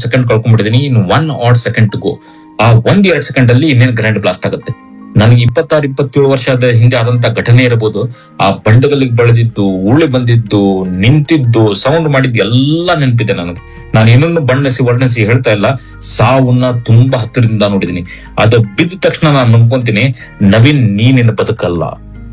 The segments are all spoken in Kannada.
ಸೆಕೆಂಡ್ ಕಳ್ಕೊಂಡ್ಬಿಟ್ಟಿದೀನಿ in one odd second go ಆ ಒಂದ್ ಎರಡ್ ಸೆಕೆಂಡ್ ಅಲ್ಲಿ ಇನ್ನೇನು ಗ್ರ್ಯಾಂಡ್ ಬ್ಲಾಸ್ಟ್ ಆಗುತ್ತೆ ನನಗೆ ಇಪ್ಪತ್ತಾರು ಇಪ್ಪತ್ತೇಳು ವರ್ಷದ ಹಿಂದೆ ಆದಂತ ಘಟನೆ ಇರಬಹುದು ಆ ಬಂಡಗಲ್ಲಿಗೆ ಬೆಳೆದಿದ್ದು ಉರುಳಿ ಬಂದಿದ್ದು ನಿಂತಿದ್ದು ಸೌಂಡ್ ಮಾಡಿದ್ದು ಎಲ್ಲ ನೆನಪಿದೆ ನನಗೆ ನಾನು ಏನನ್ನು ಬಣ್ಣಿಸಿ ವರ್ಣಿಸಿ ಹೇಳ್ತಾ ಇಲ್ಲ ಸಾವನ್ನ ತುಂಬಾ ಹತ್ತಿರದಿಂದ ನೋಡಿದೀನಿ ಅದ ಬಿದ್ದ ತಕ್ಷಣ ನಾನು ನಂಬ್ಕೊಂತೀನಿ ನವೀನ್ ನೀನಿನ ಬದುಕಲ್ಲ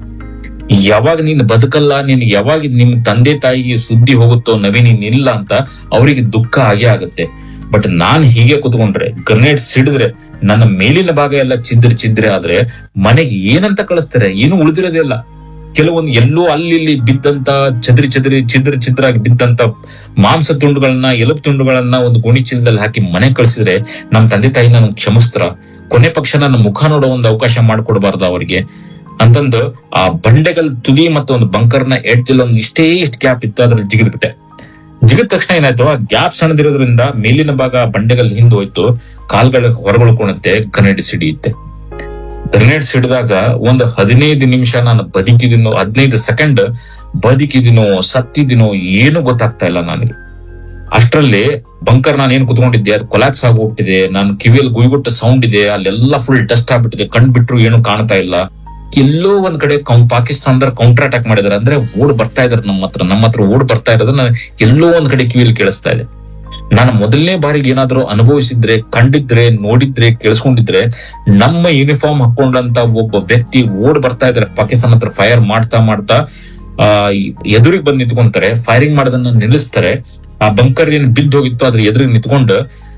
ಯಾವಾಗ ನೀನ್ ಬದುಕಲ್ಲ ನೀನ್ ಯಾವಾಗ ನಿಮ್ ತಂದೆ ತಾಯಿಗೆ ಸುದ್ದಿ ಹೋಗುತ್ತೋ ನವೀನ್ ನೀನ್ ಇಲ್ಲ ಅಂತ ಅವರಿಗೆ ದುಃಖ ಆಗೇ ಆಗುತ್ತೆ ಬಟ್ ನಾನ್ ಹೀಗೆ ಕುತ್ಕೊಂಡ್ರೆ ಗ್ರನೇಡ್ ಸಿಡಿದ್ರೆ ನನ್ನ ಮೇಲಿನ ಭಾಗ ಎಲ್ಲ ಚಿದ್ರ ಚಿದ್ರೆ ಆದ್ರೆ ಮನೆಗೆ ಏನಂತ ಕಳಿಸ್ತಾರೆ ಏನು ಉಳಿದಿರೋದೇ ಇಲ್ಲ ಕೆಲವೊಂದು ಎಲ್ಲೋ ಅಲ್ಲಿ ಇಲ್ಲಿ ಬಿದ್ದಂತ ಚದ್ರಿ ಚದ್ರಿ ಚಿದ್ರ ಚಿದ್ರಾಗಿ ಬಿದ್ದಂತ ಮಾಂಸ ತುಂಡುಗಳನ್ನ ಎಲುಬು ತುಂಡುಗಳನ್ನ ಒಂದು ಗೋಣಿ ಚೀಲದಲ್ಲಿ ಹಾಕಿ ಮನೆ ಕಳಿಸಿದ್ರೆ ನಮ್ ತಂದೆ ತಾಯಿ ನನಗೆ ಕ್ಷಮಿಸ್ತಾರ ಕೊನೆ ಪಕ್ಷ ನನ್ನ ಮುಖ ನೋಡೋ ಒಂದು ಅವಕಾಶ ಮಾಡ್ಕೊಡ್ಬಾರ್ದ ಅವರಿಗೆ ಅಂತಂದು ಆ ಬಂಡೆಗಲ್ ತುದಿ ಮತ್ತು ಒಂದು ಬಂಕರ್ನ ಎಡ್ಜ್ ಒಂದು ಇಷ್ಟೇ ಇಷ್ಟು ಗ್ಯಾಪ್ ಇತ್ತು ಅದ್ರಲ್ಲಿ ಜಿಗಿದ್ಬಿಟ್ಟೆ ಜಿಗಿದ ತಕ್ಷಣ ಏನಾಯ್ತು ಆ ಗ್ಯಾಪ್ ಸಣ್ಣದಿರೋದ್ರಿಂದ ಮೇಲಿನ ಭಾಗ ಬಂಡೆಗಲ್ ಹಿಂದ್ ಹೋಯ್ತು ಕಾಲ್ಗಳ ಹೊರಗಳ್ಕೊಳುತ್ತೆ ಗ್ರನೇಡ್ ಸಿಡಿಯುತ್ತೆ ಗ್ರನೇಡ್ ಸಿಡಿದಾಗ ಒಂದು ಹದಿನೈದು ನಿಮಿಷ ನಾನು ಬದುಕಿದಿನೋ ಹದಿನೈದು ಸೆಕೆಂಡ್ ಬದುಕಿದಿನೋ ಸತ್ತಿದಿನೋ ಏನು ಗೊತ್ತಾಗ್ತಾ ಇಲ್ಲ ನನಗೆ ಅಷ್ಟರಲ್ಲಿ ಬಂಕರ್ ನಾನು ಏನ್ ಕುತ್ಕೊಂಡಿದ್ದೆ ಅದು ಕೊಲಾಪ್ಸ್ ಆಗೋಗ್ಬಿಟ್ಟಿದೆ ನಾನು ಕಿವಿಯಲ್ಲಿ ಗುಯ್ಗುಟ್ಟ ಸೌಂಡ್ ಇದೆ ಅಲ್ಲೆಲ್ಲ ಫುಲ್ ಡಸ್ಟ್ ಆಗ್ಬಿಟ್ಟಿದೆ ಕಣ್ ಬಿಟ್ರು ಏನು ಕಾಣ್ತಾ ಇಲ್ಲ ಎಲ್ಲೋ ಒಂದ್ ಕಡೆ ಕೌಂ ಪಾಕಿಸ್ತಾನದ ಕೌಂಟರ್ ಅಟ್ಯಾಕ್ ಮಾಡಿದಾರೆ ಅಂದ್ರೆ ಓಡ್ ಬರ್ತಾ ಇದಾರೆ ನಮ್ಮ ಹತ್ರ ನಮ್ಮ ಹತ್ರ ಓಡ್ ಬರ್ತಾ ಇರೋದನ್ನ ಎಲ್ಲೋ ಒಂದ್ ಕಡೆ ಕಿವಿಯಲ್ಲಿ ಕೇಳಿಸ್ತಾ ಇದೆ ನಾನು ಮೊದಲನೇ ಬಾರಿಗೆ ಏನಾದ್ರೂ ಅನುಭವಿಸಿದ್ರೆ ಕಂಡಿದ್ರೆ ನೋಡಿದ್ರೆ ಕೇಳಿಸ್ಕೊಂಡಿದ್ರೆ ನಮ್ಮ ಯೂನಿಫಾರ್ಮ್ ಹಾಕೊಂಡಂತ ಒಬ್ಬ ವ್ಯಕ್ತಿ ಓಡ್ ಬರ್ತಾ ಇದಾರೆ ಪಾಕಿಸ್ತಾನ ಹತ್ರ ಫೈರ್ ಮಾಡ್ತಾ ಮಾಡ್ತಾ ಆ ಎದುರಿಗೆ ಬಂದು ನಿಂತ್ಕೊಂತಾರೆ ಫೈರಿಂಗ್ ಮಾಡೋದನ್ನ ನಿಲ್ಲಿಸ್ತಾರೆ ಆ ಬಂಕರ್ ಏನ್ ಬಿದ್ದು ಹೋಗಿತ್ತು ಅದ್ರ ಎದುರಿಗೆ ನಿಂತ್ಕೊಂಡು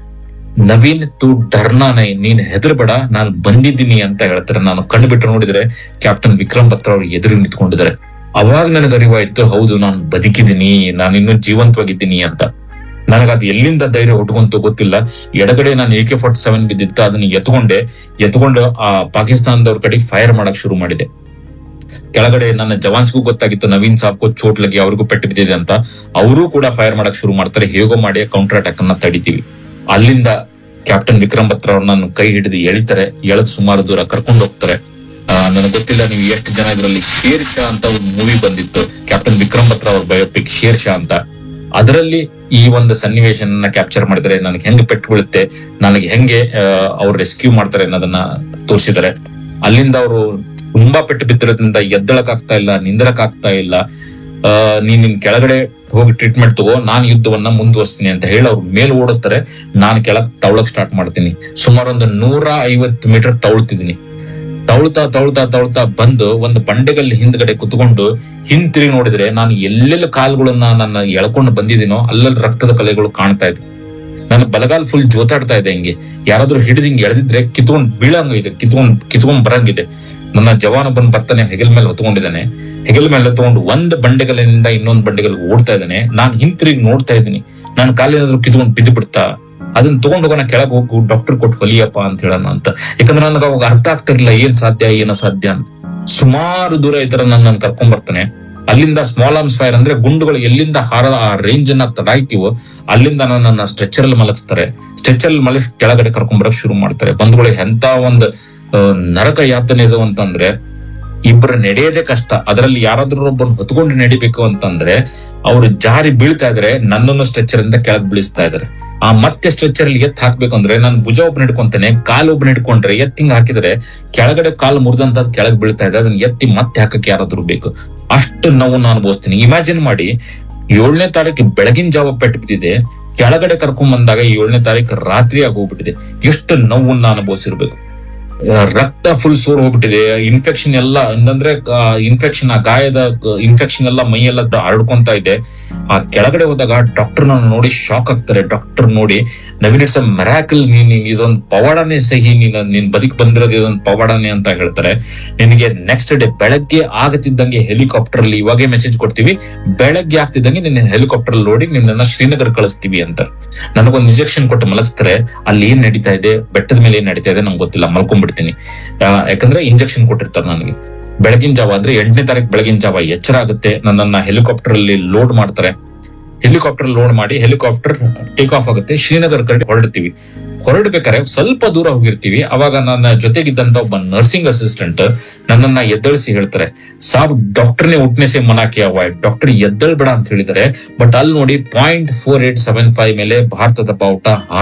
ನವೀನ್ ತು ಡರ್ನಾನೆ ನೀನ್ ಹೆದರ್ಬೇಡ ನಾನು ಬಂದಿದ್ದೀನಿ ಅಂತ ಹೇಳ್ತಾರೆ ನಾನು ಕಣ್ಣು ಬಿಟ್ಟು ನೋಡಿದ್ರೆ ಕ್ಯಾಪ್ಟನ್ ವಿಕ್ರಮ್ ಬತ್ರ ಅವ್ರು ಎದುರು ನಿಂತ್ಕೊಂಡಿದ್ದಾರೆ ಅವಾಗ ನನಗೆ ಅರಿವಾಯ್ತು ಹೌದು ನಾನು ಬದುಕಿದ್ದೀನಿ ನಾನು ಇನ್ನೂ ಜೀವಂತವಾಗಿದ್ದೀನಿ ಅಂತ ನನಗದು ಎಲ್ಲಿಂದ ಧೈರ್ಯ ಹುಟ್ಕೊಂತು ಗೊತ್ತಿಲ್ಲ ಎಡಗಡೆ ನಾನು ಎ ಕೆ ಫೋರ್ಟಿ ಸೆವೆನ್ ಬಿದ್ದಿತ್ತು ಅದನ್ನ ಎತ್ಕೊಂಡೆ ಎತ್ಕೊಂಡು ಆ ಪಾಕಿಸ್ತಾನದವ್ರ ಕಡೆ ಫೈರ್ ಮಾಡಕ್ ಶುರು ಮಾಡಿದೆ ಕೆಳಗಡೆ ನನ್ನ ಜವಾನ್ಸ್ಗೂ ಗೊತ್ತಾಗಿತ್ತು ನವೀನ್ ಸಾಬ್ಗೂ ಚೋಟ್ ಲಗಿ ಅವ್ರಿಗೂ ಪೆಟ್ಟು ಬಿದ್ದಿದೆ ಅಂತ ಅವರು ಕೂಡ ಫೈರ್ ಮಾಡಕ್ ಶುರು ಮಾಡ್ತಾರೆ ಹೇಗೋ ಮಾಡಿ ಕೌಂಟರ್ ಅಟ್ಯಾಕ್ ಅನ್ನ ತಡಿತೀವಿ ಅಲ್ಲಿಂದ ಕ್ಯಾಪ್ಟನ್ ವಿಕ್ರಮ್ ಬತ್ರ ಅವ್ರನ್ನ ಕೈ ಹಿಡಿದು ಎಳಿತಾರೆ ಎಳೆದು ಸುಮಾರು ದೂರ ಕರ್ಕೊಂಡು ಹೋಗ್ತಾರೆ ನನಗೆ ಗೊತ್ತಿಲ್ಲ ನೀವು ಎಷ್ಟು ಜನ ಇದರಲ್ಲಿ ಶೇರ್ ಶಾ ಅಂತ ಒಂದು ಮೂವಿ ಬಂದಿತ್ತು ಕ್ಯಾಪ್ಟನ್ ವಿಕ್ರಮ್ ಬತ್ರ ಅವ್ರ ಬಯೋಪಿಕ್ ಶೇರ್ ಶಾ ಅಂತ ಅದರಲ್ಲಿ ಈ ಒಂದು ಸನ್ನಿವೇಶನ ಕ್ಯಾಪ್ಚರ್ ಮಾಡಿದರೆ ನನಗೆ ಹೆಂಗೆ ಪೆಟ್ಟು ಬೀಳುತ್ತೆ ನನಗೆ ಹೆಂಗೆ ಅವ್ರು ರೆಸ್ಕ್ಯೂ ಮಾಡ್ತಾರೆ ಅನ್ನೋದನ್ನ ತೋರಿಸಿದ್ದಾರೆ ಅಲ್ಲಿಂದ ಅವರು ತುಂಬಾ ಪೆಟ್ಟು ಬಿದ್ದಿರೋದ್ರಿಂದ ಎದ್ದಳಕ್ ಆಗ್ತಾ ಇಲ್ಲ ನಿಂದರಕ್ ಆಗ್ತಾ ಇಲ್ಲ ಆ ನೀನ್ ನಿನ್ ಕೆಳಗಡೆ ಹೋಗಿ ಟ್ರೀಟ್ಮೆಂಟ್ ತಗೋ ನಾನು ಯುದ್ಧವನ್ನ ಮುಂದುವರಿಸ್ತೀನಿ ಅಂತ ಹೇಳಿ ಅವ್ರು ಮೇಲ್ ಓಡುತ್ತಾರೆ ನಾನು ಕೆಳಗ್ ತವಳಕ್ ಸ್ಟಾರ್ಟ್ ಮಾಡ್ತೀನಿ ಸುಮಾರು ಒಂದು ನೂರ ಐವತ್ತು ಮೀಟರ್ ತವಳ್ತಿದ್ದೀನಿ ತವಳ್ತಾ ತವಳ್ತಾ ತವಳ್ತಾ ಬಂದು ಒಂದು ಬಂಡೆಗಲ್ಲಿ ಹಿಂದ್ಗಡೆ ಕುತ್ಕೊಂಡು ಹಿಂತಿರುಗಿ ನೋಡಿದ್ರೆ ನಾನು ಎಲ್ಲೆಲ್ಲ ಕಾಲುಗಳನ್ನ ನನ್ನ ಎಳ್ಕೊಂಡು ಬಂದಿದ್ದೀನೋ ಅಲ್ಲಲ್ಲಿ ರಕ್ತದ ಕಲೆಗಳು ಕಾಣ್ತಾ ಇದ್ವು ನನ್ನ ಬಲಗಾಲ್ ಫುಲ್ ಜೋತಾಡ್ತಾ ಇದೆ ಹಿಂಗೆ ಯಾರಾದ್ರೂ ಹಿಡಿದು ಹಿಂಗೆ ಎಳೆದಿದ್ರೆ ಕಿತ್ಕೊಂಡ್ ಬೀಳಂಗ ಇದೆ ಕಿತ್ಕೊಂಡ್ ಕಿತ್ಕೊಂಡ್ ಬರಂಗಿದೆ ನನ್ನ ಜವಾನ ಬಂದ್ ಬರ್ತಾನೆ ಹೆಗಲ್ ಮೇಲೆ ಹೊತ್ಕೊಂಡಿದ್ದಾನೆ ಹೆಗಲ್ ಮೇಲೆ ಹೊತ್ಕೊಂಡು ಒಂದ್ ಬಂಡೆಗಲಿನಿಂದ ಇನ್ನೊಂದ್ ಬಂಡೆಗಲ್ ಓಡ್ತಾ ಇದ್ದಾನೆ ನಾನ್ ಹಿಂತಿರುಗಿ ನೋಡ್ತಾ ಇದ್ದೀನಿ ನಾನು ಕಾಲೇನಾದ್ರೂ ಕಿತ್ಕೊಂಡ್ ಬಿದ್ದು ಬಿಡ್ತಾ ಅದನ್ನ ತಗೊಂಡ್ ಹೋಗೋಣ ಕೆಳಗ್ ಹೋಗು ಡಾಕ್ಟರ್ ಕೊಟ್ಟು ಹೊಲಿಯಪ್ಪ ಅಂತ ಹೇಳೋಣ ಅಂತ ಯಾಕಂದ್ರೆ ನನಗೆ ಅವಾಗ ಅರ್ಥ ಆಗ್ತಿರ್ಲಿಲ್ಲ ಏನ್ ಸಾಧ್ಯ ಏನ ಸಾಧ್ಯ ಅಂತ ಸುಮಾರು ದೂರ ಈ ತರ ನನ್ನ ಕರ್ಕೊಂಡ್ ಬರ್ತಾನೆ ಅಲ್ಲಿಂದ ಸ್ಮಾಲ್ ಆರ್ಮ್ಸ್ ಫೈರ್ ಅಂದ್ರೆ ಗುಂಡುಗಳು ಎಲ್ಲಿಂದ ಹಾರ ಆ ರೇಂಜ್ ಅನ್ನ ತಡಾಯ್ತೀವೋ ಅಲ್ಲಿಂದ ನನ್ನ ಸ್ಟ್ರೆಚರ್ ಅಲ್ಲಿ ಮಲಗಿಸ್ತಾರೆ ಸ್ಟ್ರೆಚರ್ ಅಲ್ಲಿ ಮಲಗಿಸಿ ಕೆಳಗಡೆ ಕರ್ಕೊಂಡ್ ಬರಕ್ ಶುರು ಮಾಡ್ತಾರೆ ಬಂಧುಗಳು ಎಂತ ಒಂದು ನರಕ ಯಾತನೆ ಇದು ಅಂತಂದ್ರೆ ಇಬ್ಬರು ನಡೆಯೋದೇ ಕಷ್ಟ ಅದರಲ್ಲಿ ಯಾರಾದ್ರೂ ಒಬ್ಬನ ಹೊತ್ಕೊಂಡು ನಡಿಬೇಕು ಅಂತಂದ್ರೆ ಅವ್ರು ಜಾರಿ ಬೀಳ್ತಾ ಇದ್ರೆ ನನ್ನನ್ನು ಸ್ಟ್ರೆಚರ್ ಇಂದ ಕೆಳಗ್ ಬೀಳಿಸ್ತಾ ಇದಾರೆ ಆ ಮತ್ತೆ ಸ್ಟ್ರೆಚರ್ ಅಲ್ಲಿ ಎತ್ ಹಾಕ್ಬೇಕು ಅಂದ್ರೆ ನಾನು ಭುಜ ಒಬ್ಬನ ಹಿಡ್ಕೊಂತಾನೆ ಕಾಲು ಒಬ್ಬನ ಹಿಡ್ಕೊಂಡ್ರೆ ಎತ್ತಿಂಗ್ ಹಾಕಿದ್ರೆ ಕೆಳಗಡೆ ಕಾಲು ಮುರಿದಂತ ಕೆಳಗ್ ಬೀಳ್ತಾ ಇದೆ ಅದನ್ನ ಎತ್ತಿ ಮತ್ತೆ ಹಾಕಕ್ಕೆ ಯಾರಾದ್ರೂ ಬೇಕು ಅಷ್ಟು ನೋವು ನಾನು ಅನುಭವಿಸ್ತೀನಿ ಇಮ್ಯಾಜಿನ್ ಮಾಡಿ ಏಳನೇ ತಾರೀಕು ಬೆಳಗಿನ ಜಾವ ಪೆಟ್ಟು ಬಿದ್ದಿದೆ ಕೆಳಗಡೆ ಕರ್ಕೊಂಡ್ ಬಂದಾಗ ಏಳನೇ ತಾರೀಕು ರಾತ್ರಿ ಆಗೋಗ್ಬಿಟ್ಟಿದೆ ಎಷ್ಟು ನೋವನ್ನ ಅನುಭವಿಸಿರ್ಬೇಕು ರಕ್ತ ಫುಲ್ ಸೋರ್ ಹೋಗ್ಬಿಟ್ಟಿದೆ ಇನ್ಫೆಕ್ಷನ್ ಎಲ್ಲ ಅಂತಂದ್ರೆ ಇನ್ಫೆಕ್ಷನ್ ಆ ಗಾಯದ ಇನ್ಫೆಕ್ಷನ್ ಎಲ್ಲ ಮೈ ಎಲ್ಲ ಹರಡ್ಕೊಂತ ಇದೆ ಆ ಕೆಳಗಡೆ ಹೋದಾಗ ಡಾಕ್ಟರ್ ನಾನು ನೋಡಿ ಶಾಕ್ ಆಗ್ತಾರೆ ಡಾಕ್ಟರ್ ನೋಡಿ ನವೀನ್ ಇಟ್ಸ್ ಅ ಮೆರಾಕಲ್ ನೀನ್ ಇದೊಂದು ಪವಾಡನೆ ಸಹಿ ನೀನ್ ನೀನ್ ಬದುಕ್ ಬಂದಿರೋದು ಇದೊಂದು ಪವಾಡನೆ ಅಂತ ಹೇಳ್ತಾರೆ ನಿನಗೆ ನೆಕ್ಸ್ಟ್ ಡೇ ಬೆಳಗ್ಗೆ ಆಗತಿದ್ದಂಗೆ ಹೆಲಿಕಾಪ್ಟರ್ ಅಲ್ಲಿ ಇವಾಗೆ ಮೆಸೇಜ್ ಕೊಡ್ತೀವಿ ಬೆಳಗ್ಗೆ ಆಗ್ತಿದ್ದಂಗೆ ನಿನ್ನ ಹೆಲಿಕಾಪ್ಟರ್ ಅಲ್ಲಿ ನೋಡಿ ನಿನ್ನ ಶ್ರೀನಗರ್ ಕಳಿಸ್ತೀವಿ ಅಂತ ನನಗೊಂದು ಇಂಜೆಕ್ಷನ್ ಕೊಟ್ಟು ಮಲಗಿಸ್ತಾರೆ ಅಲ್ಲಿ ಏನ್ ನಡೀತಾ ಇದೆ ಬೆಟ್ಟದ ಮೇಲೆ ಏನ್ ನಡೀತಾ ಇದೆ ನಂಗೆ ಗೊತ್ತಿಲ್ಲ ಮಲ್ಕೊಂಡ್ಬಿಡ್ತೀನಿ ಯಾಕಂದ್ರೆ ಇಂಜೆಕ್ಷನ್ ಕೊಟ್ಟಿರ್ತಾರೆ ನನಗೆ ಬೆಳಗಿನ ಜಾವ ಅಂದ್ರೆ ಎಂಟನೇ ತಾರೀಕು ಬೆಳಗಿನ ಜಾವ ಎಚ್ಚರ ಆಗುತ್ತೆ ನನ್ನನ್ನ ಹೆಲಿಕಾಪ್ಟರ್ ಅಲ್ಲಿ ಲೋಡ್ ಮಾಡ್ತಾರೆ ಹೆಲಿಕಾಪ್ಟರ್ ಲೋಡ್ ಮಾಡಿ ಹೆಲಿಕಾಪ್ಟರ್ ಟೇಕ್ ಆಫ್ ಆಗುತ್ತೆ ಶ್ರೀನಗರ್ ಕಡೆ ಹೊರಡ್ತೀವಿ ಹೊರಡ್ಬೇಕಾದ್ರೆ ಸ್ವಲ್ಪ ದೂರ ಹೋಗಿರ್ತೀವಿ ಅವಾಗ ನನ್ನ ಜೊತೆಗಿದ್ದಂತ ಒಬ್ಬ ನರ್ಸಿಂಗ್ ಅಸಿಸ್ಟೆಂಟ್ ನನ್ನನ್ನ ಎದ್ದಳಿಸಿ ಹೇಳ್ತಾರೆ ಸಾಬ್ ಡಾಕ್ಟರ್ನೇ ಉಟ್ನೆಸೆ ಮನಾಕಿ ಅವಾಯ್ಡ್ ಡಾಕ್ಟರ್ ಎದ್ದಳ್ಬೇಡ ಅಂತ ಹೇಳಿದ್ದಾರೆ ಬಟ್ ಅಲ್ಲಿ ನೋಡಿ point four eight seven five ಮೇಲೆ ಭಾರತದ ಬಾವುಟ